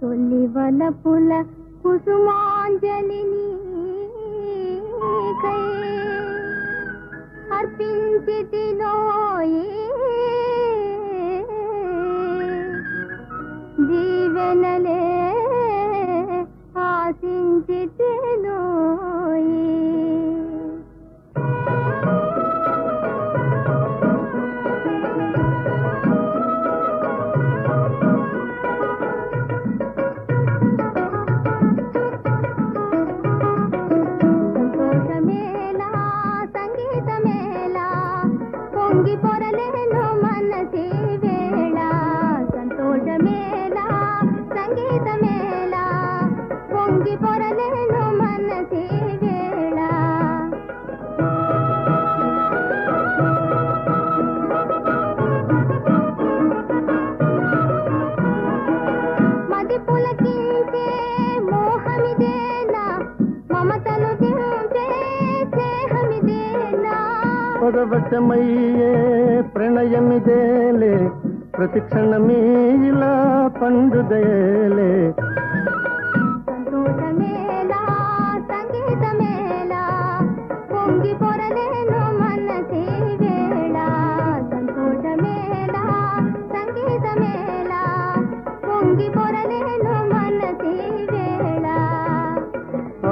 తొలి వలపుల కుసుమాంజలిని కై అర్పించితిలోయే దీవెనలే ఆశించితిలోయే సంతోషమేలా సంగీతమేలా పొంగి పొరలేను మనసి వేళ సంతోషమేలా సంగీతమేలా పొంగి పొరలేను మనసి వేళ మది పులకించే మోహమిదేనా మమతలు దించే స్నేహమిదేనా పదవశమయ్యే ప్రణయమిదేలే ప్రతి క్షణమీలా పండుదేలే సంతోషమేలా సంగీతమేలా పొంగి పొరలేను మనసి వేళ సంతోషమేలా సంగీతమేలా పొంగి పొరలేను మనసి వేళ ఆ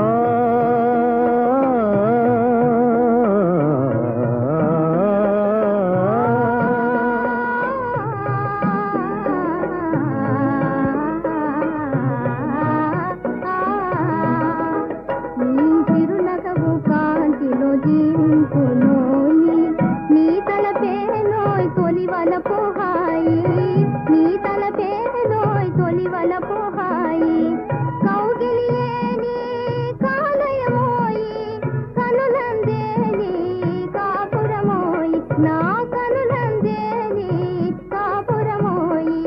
నీ చిరునగవు కాంతిలో జీవించునోయి నీ తలపేనోయ్ తొలివల పోహాయి నీ తలపేనోయ్ తొలివల పోహాయి కౌగిలియేని కాలయమోయి కనులందేని కాపురమోయి నా కనులందేని కాపురమోయి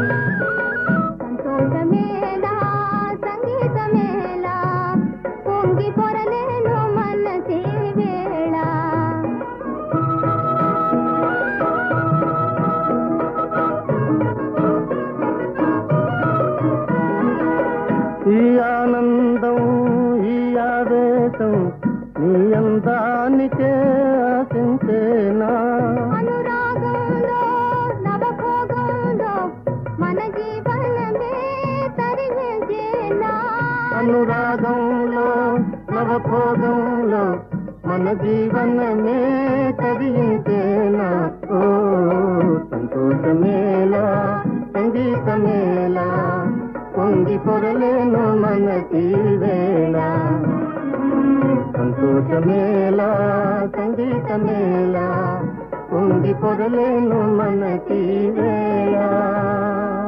సంతోషమేలా సంగీతమేలా పొంగి పొరలేను మనసే వేళ ఈ ఆనందం ఈ ఆవేశం నీ అందానికే ఆశించేనా అనురాగంలో నవభోగంలో మన జీవనమే తరివేసేనా అనురాగంలో నవభోగంలో మన జీవనమే కదిలించేనా ఓ సంతోషమేలా సంగీతమేలా పొంగి పొరలేను మనసి వేళ సంతోషమేలా సంగీతమేలా పొంగి పొరలేను మనసి వేళ